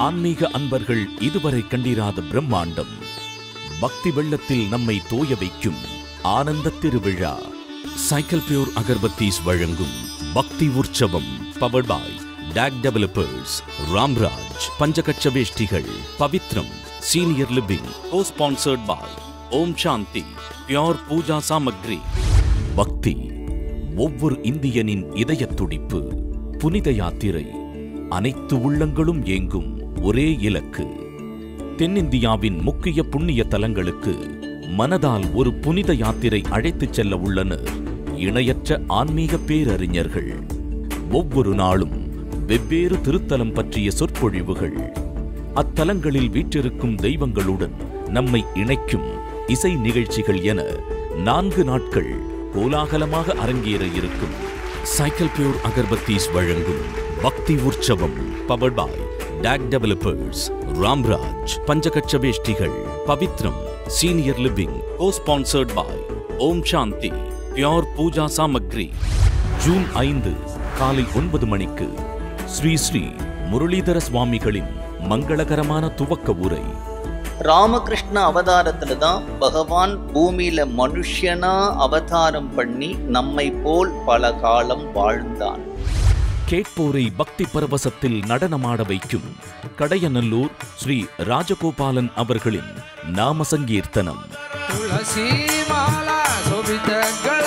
ஆன்மீக அன்பர்கள் இதுவரை கண்டிராத பிரம்மாண்டம் பக்தி வெள்ளத்தில் நம்மை தோய வைக்கும் ஆனந்த திருவிழா சைக்கிள் பியூர் அகர்பத்தீஸ் வழங்கும் பக்தி உற்சவம் powered by DAC developers Ramraj பஞ்சகட்ச வேஷ்டிகள் Pavithram senior living co sponsored by Om Shanti pure puja samagri பக்தி ஒவ்வொரு இந்தியனின் இதயத் துடிப்பு புனித யாத்திரை அனைத்து உள்ளங்களும் ஏங்கும் ஒரே இலக்கு தென்னிந்தியாவின் முக்கிய புண்ணிய தலங்களுக்கு மனதால் ஒரு புனித யாத்திரை அழைத்துச் செல்ல உள்ளனர் இணையற்ற ஆன்மீக பேரறிஞர்கள் ஒவ்வொரு நாளும் வெவ்வேறு திருத்தலம் பற்றிய சொற்பொழிவுகள் அத்தலங்களில் வீற்றிருக்கும் தெய்வங்களுடன் நம்மை இணைக்கும் இசை நிகழ்ச்சிகள் என நான்கு நாட்கள் கோலாகலமாக அரங்கேற இருக்கும் சைக்கிள் பியூர் அகர்பத்தீஸ் வழங்கும் பக்தி உற்சவம் powered by DAC developers Ramraj பஞ்சகட்ச வேஷ்டிகள் Pavithram senior living co sponsored by Om Shanti pure puja samagri June ஐந்து காலை ஒன்பது மணிக்கு ஸ்ரீ ஸ்ரீ முரளிதர சுவாமிகளின் மங்களகரமான துவக்க உரை ராமகிருஷ்ண அவதாரத்துல தான் பகவான் பூமியில மனுஷனா அவதாரம் பண்ணி நம்மை போல் பல காலம் வாழ்ந்தான் கேட்போரை பக்தி பரவசத்தில் நடனமாட வைக்கும் கடையநல்லூர் ஸ்ரீ ராஜகோபாலன் அவர்களின் நாம சங்கீர்த்தனம் ತುಳಸಿ ಮಾಲಾ ಶೋಭಿತಗಳ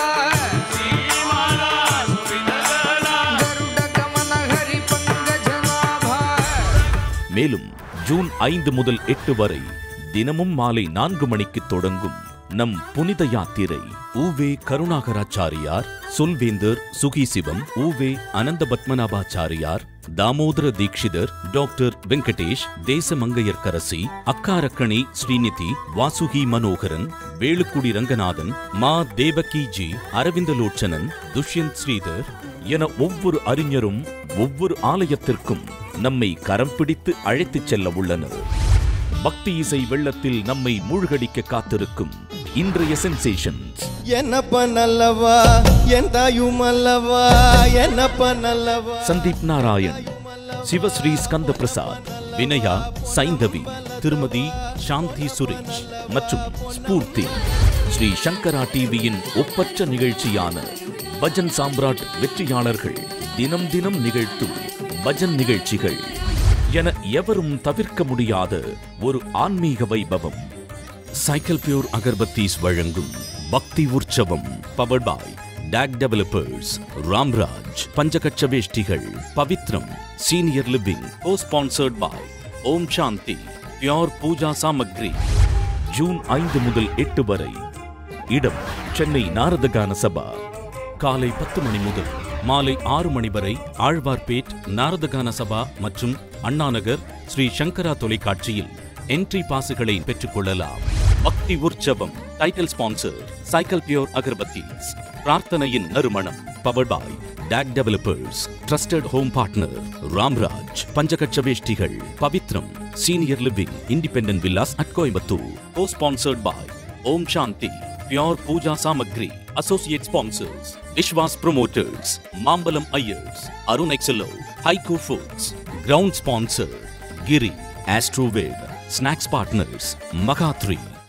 ಗರುಡ ಗಮನ ಹರಿ ಪಂಕಜನಾಭ மேலும் ஜூன் ஐந்து முதல் எட்டு வரை தினமும் மாலை நான்கு மணிக்கு தொடங்கும் நம் புனித யாத்திரை ஊவே கருணாகராச்சாரியார் சொல்வேந்தர் சுகிசிவம் ஊவே அனந்த பத்மநாபாச்சாரியார் தாமோதர தீட்சிதர் டாக்டர் வெங்கடேஷ் தேசமங்கையர்கரசி அக்காரக்கணி ஸ்ரீநிதி வாசுகி மனோகரன் வேலுக்குடி ரங்கநாதன் மா தேவகி ஜி அரவிந்தலோச்சனன் துஷ்யந்த் ஸ்ரீதர் என ஒவ்வொரு அறிஞரும் ஒவ்வொரு ஆலயத்திற்கும் நம்மை கரம் பிடித்து அழைத்துச் செல்ல உள்ளனர் பக்தி இசை வெள்ளத்தில் நம்மை மூழ்கடிக்க காத்திருக்கும் இன்றைய சென்சேஷன்ஸ் என்னப்ப நல்லவா என் தாயும் அல்லவா என்னப்ப நல்லவா சந்தீப் நாராயண் சிவஸ்ரீ ஸ்கந்த பிரசாத் வினயா சைந்தவி திருமதி சாந்தி சுரேஷ் மற்றும் ஸ்பூர்த்தி ஸ்ரீ சங்கரா டிவியின் ஒப்பற்ற நிகழ்ச்சியான பஜன் சாம்ராட் வெற்றியாளர்கள் தினம் தினம் நிகழ்த்தும் பஜன் நிகழ்ச்சிகள் என எவரும் தவிர்க்க முடியாத ஒரு ஆன்மீக வைபவம் சைக்கிள் பியூர் அகர்பத்தீஸ் வழங்கும் பக்தி உற்சவம் powered by DAC developers Ramraj பஞ்சகட்ச வேஷ்டிகள் Pavithram senior living co sponsored by Om Shanti pure puja samagri June ஐந்து முதல் எட்டு வரை இடம் சென்னை நாரதகான சபா காலை பத்து மணி முதல் மாலை ஆறு மணி வரை ஆழ்வார்பேட் நாரதகான சபா மற்றும் அண்ணாநகர் ஸ்ரீ சங்கரா தொலைக்காட்சியில் என்ட்ரி பாசுகளை பெற்றுக்கொள்ளலாம் பக்தி உற்சவம் title sponsor Cycle pure Agarbathies பிரார்த்தனையின் நறுமணம் powered by DAC developers trusted home partner Ramraj பஞ்சகட்ச வேஷ்டிகள் Pavithram senior living independent villas at Coimbatore co sponsored by Om Shanti pure puja samagri associate sponsors Vishwas promoters Mambalam Iyers Arun எக்ஸலோ ஹைகோ foods ground sponsor Giri AstroVed snacks partners மகாத்ரி